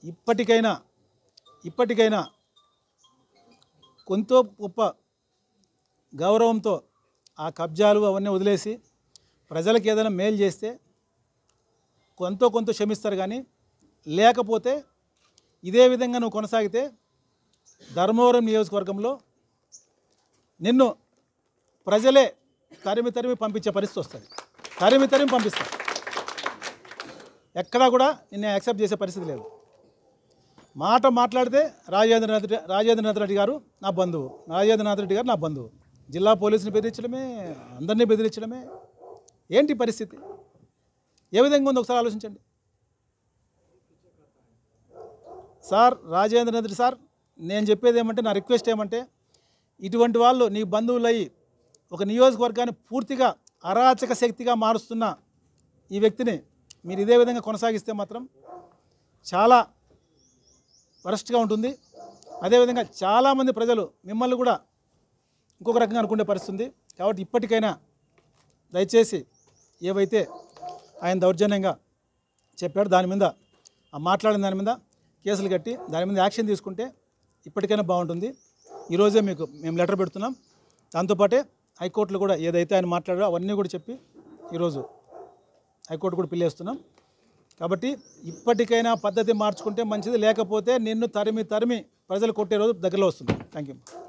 ఇప్పటికైనా ఇప్పటికైనా కొంత గొప్ప గౌరవంతో ఆ కబ్జాలు అవన్నీ వదిలేసి ప్రజలకు ఏదైనా మేలు చేస్తే కొంత కొంత క్షమిస్తారు కానీ లేకపోతే ఇదే విధంగా నువ్వు కొనసాగితే ధర్మవరం నియోజకవర్గంలో నిన్ను ప్రజలే తరిమి తరిమి పంపించే పరిస్థితి వస్తుంది తరిమి తరిమి పంపిస్తారు ఎక్కడా కూడా నిన్ను యాక్సెప్ట్ చేసే పరిస్థితి లేదు మాట మాట్లాడితే రాజేంద్రనాథ్ రెడ్డి రాజేంద్రనాథ్ రెడ్డి గారు నా బంధువు రాజేంద్రనాథ్ రెడ్డి గారు నా బంధువు జిల్లా పోలీసుని బెదిరించడమే అందరినీ బెదిరించడమే ఏంటి పరిస్థితి ఏ విధంగా ఉందో ఒకసారి ఆలోచించండి సార్ రాజేంద్రనాథ్ రెడ్డి సార్ నేను చెప్పేది ఏమంటే నా రిక్వెస్ట్ ఏమంటే ఇటువంటి వాళ్ళు నీ బంధువులయ్యి ఒక నియోజకవర్గాన్ని పూర్తిగా అరాచక శక్తిగా మారుస్తున్న ఈ వ్యక్తిని మీరు ఇదే విధంగా కొనసాగిస్తే మాత్రం చాలా వరస్ట్గా ఉంటుంది అదేవిధంగా చాలామంది ప్రజలు మిమ్మల్ని కూడా ఇంకొక రకంగా అనుకునే పరిస్థితి ఉంది కాబట్టి ఇప్పటికైనా దయచేసి ఏవైతే ఆయన దౌర్జన్యంగా చెప్పాడో దాని మీద ఆ మాట్లాడిన దాని మీద కేసులు కట్టి దాని మీద యాక్షన్ తీసుకుంటే ఇప్పటికైనా బాగుంటుంది ఈరోజే మీకు మేము లెటర్ పెడుతున్నాం దాంతోపాటే హైకోర్టులో కూడా ఏదైతే ఆయన మాట్లాడారో అవన్నీ కూడా చెప్పి ఈరోజు హైకోర్టు కూడా పిల్లేస్తున్నాం కాబట్టి ఇప్పటికైనా పద్ధతి మార్చుకుంటే మంచిది లేకపోతే నిన్ను తరిమి తరిమి ప్రజలు కొట్టే రోజు దగ్గరలో వస్తుంది థ్యాంక్ యూ